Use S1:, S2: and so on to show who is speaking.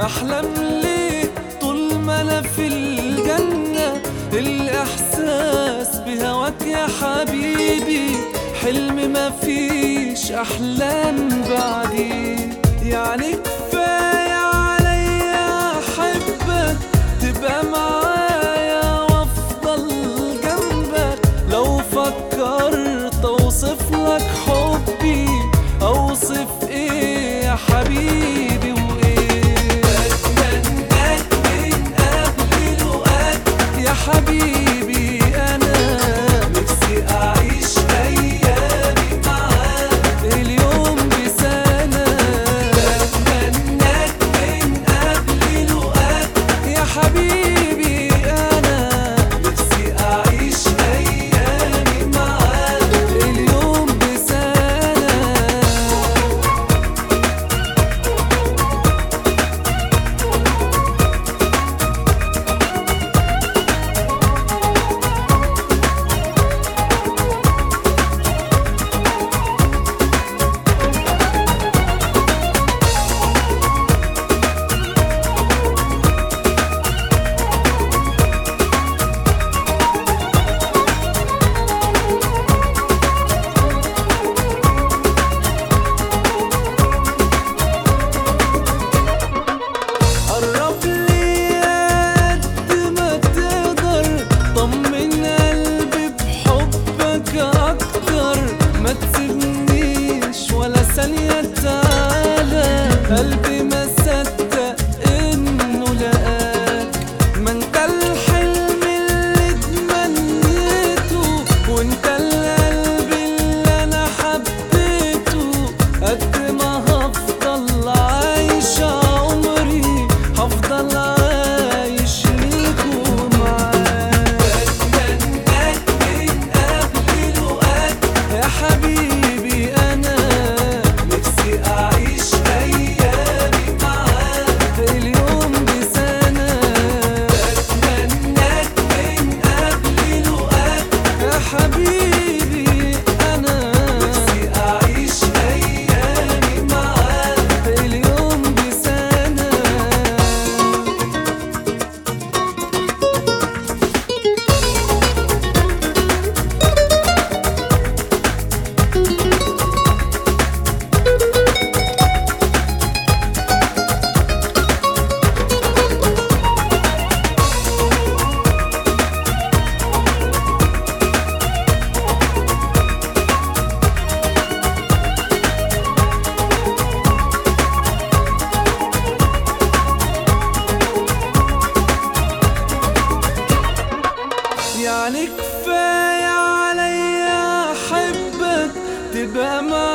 S1: احلم ليه طول ما انا في الجنة الاحساس بهواك يا حبيبي حلم ما فيش احلام بعديه يعني كفاية عليا احبك تبقى معايا وافضل جنبك لو فكرت اوصف لك حبي اوصف ايه يا حبيبي وايه اتمناك من قبل الوقت يا حبيبي انا نفسي اعيش ايامي معاك اليوم بسنة بتمناك من قبل الوقت يا حبيبي انا نفسي اعيش ايامي معاك اليوم بسنة قرب لي قد ما تقدر طمن قلبي بحبك اكتر ما تسيبنيش ولا ثانية تعالى قلبي ما صدق انه لقاك ما انت الحلم اللي تمنيته وانت القلب اللي انا حبيته قد ما هفضل عايش عمري هفضل عايش ليك ومعاك بتمناك من قبل الوقت يا حبيبي انا نفسي اعيش ايامي معاك اليوم بسنة بتمناك من قبل الوقت يا حبيبي انا نفسي اعيش ايامي معاك اليوم بسنة يعني كفاية عليا أحبك تبقى معايا